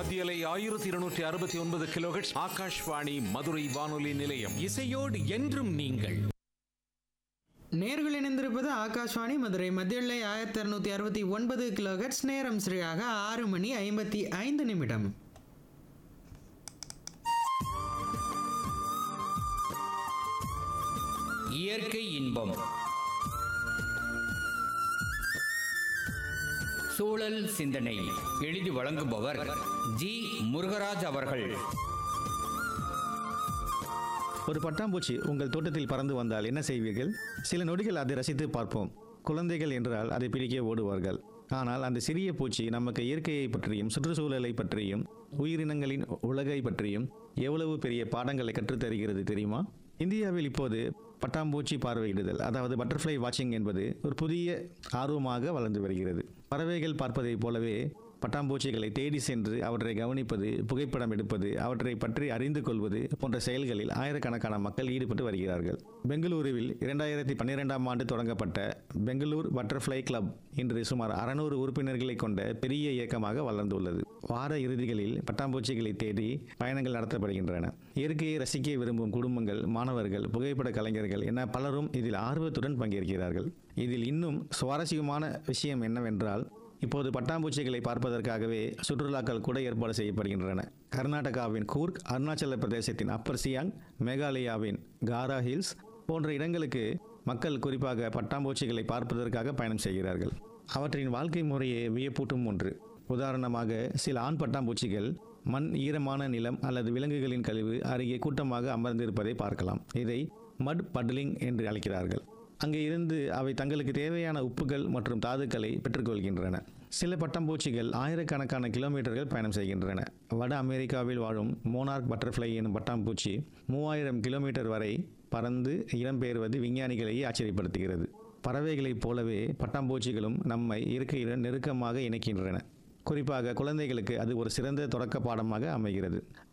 மத்தியலை ஆயிரத்தி இருநூற்றி அறுபத்தி ஒன்பது கிலோஹெட்ஸ் ஆகாஷ்வாணி மதுரை வானொலி நிலையம் இசையோடு என்றும் நீங்கள் நேர்கள் இணைந்திருப்பது ஆகாஷ்வாணி மதுரை மத்தியலை ஆயிரத்தி இரநூத்தி அறுபத்தி ஒன்பது கிலோஹெட்ஸ் நேரம் சரியாக ஆறு மணி ஐம்பத்தி ஐந்து நிமிடம் இயற்கை இன்பம் சூழல் சிந்தனை எழுதி வழங்குபவர் ஜி முருகராஜ் அவர்கள் ஒரு பட்டாம்பூச்சி உங்கள் தோட்டத்தில் பறந்து வந்தால் என்ன செய்வீர்கள் சில நொடிகள் அதை ரசித்து பார்ப்போம் குழந்தைகள் என்றால் அதை பிடிக்க ஓடுவார்கள் ஆனால் அந்த சிறிய பூச்சி நமக்கு இயற்கையை பற்றியும் சுற்றுச்சூழலை பற்றியும் உயிரினங்களின் உலகை பற்றியும் எவ்வளவு பெரிய பாடங்களை கற்றுத்தருகிறது தெரியுமா இந்தியாவில் இப்போது பட்டாம்பூச்சி பார்வையிடுதல் அதாவது பட்டர்ஃப்ளை வாட்சிங் என்பது ஒரு புதிய ஆர்வமாக வளர்ந்து வருகிறது பறவைகள் பார்ப்பதைப் போலவே பட்டாம்பூச்சிகளை தேடி சென்று அவற்றை கவனிப்பது புகைப்படம் எடுப்பது அவற்றை பற்றி அறிந்து கொள்வது போன்ற செயல்களில் ஆயிரக்கணக்கான மக்கள் ஈடுபட்டு வருகிறார்கள் பெங்களூருவில் இரண்டாயிரத்தி பன்னிரெண்டாம் ஆண்டு தொடங்கப்பட்ட பெங்களூர் பட்டர்ஃப்ளை கிளப் இன்று சுமார் அறநூறு உறுப்பினர்களை கொண்ட பெரிய இயக்கமாக வளர்ந்துள்ளது வார இறுதிகளில் பட்டாம்பூச்சிகளை தேடி பயணங்கள் நடத்தப்படுகின்றன இயற்கையை ரசிக்க விரும்பும் குடும்பங்கள் மாணவர்கள் புகைப்பட கலைஞர்கள் என பலரும் இதில் ஆர்வத்துடன் பங்கேற்கிறார்கள் இதில் இன்னும் சுவாரஸ்யமான விஷயம் என்னவென்றால் இப்போது பட்டாம்பூச்சிகளை பார்ப்பதற்காகவே சுற்றுலாக்கள் கூட ஏற்பாடு செய்யப்படுகின்றன கர்நாடகாவின் கூர்க் அருணாச்சல பிரதேசத்தின் அப்பர் சியாங் மேகாலயாவின் காரா ஹில்ஸ் போன்ற இடங்களுக்கு மக்கள் குறிப்பாக பட்டாம்பூச்சிகளை பார்ப்பதற்காக பயணம் செய்கிறார்கள் அவற்றின் வாழ்க்கை முறையே வியப்பூட்டும் ஒன்று உதாரணமாக சில ஆண் பட்டாம்பூச்சிகள் மண் ஈரமான நிலம் அல்லது விலங்குகளின் கழிவு அருகே கூட்டமாக அமர்ந்திருப்பதை பார்க்கலாம் இதை மட் பட்லிங் என்று அழைக்கிறார்கள் அங்கே இருந்து அவை தங்களுக்கு தேவையான உப்புகள் மற்றும் தாதுக்களை பெற்றுக்கொள்கின்றன சில பட்டாம்பூச்சிகள் ஆயிரக்கணக்கான கிலோமீட்டர்கள் பயணம் செய்கின்றன வட அமெரிக்காவில் வாழும் மோனார்க் பட்டர்ஃப்ளை எனும் பட்டாம்பூச்சி மூவாயிரம் கிலோமீட்டர் வரை பறந்து இடம்பெயர்வது விஞ்ஞானிகளையே ஆச்சரியப்படுத்துகிறது பறவைகளைப் போலவே பட்டாம்பூச்சிகளும் நம்மை இயற்கையுடன் நெருக்கமாக இணைக்கின்றன குறிப்பாக குழந்தைகளுக்கு அது ஒரு சிறந்த தொடக்க பாடமாக அமைகிறது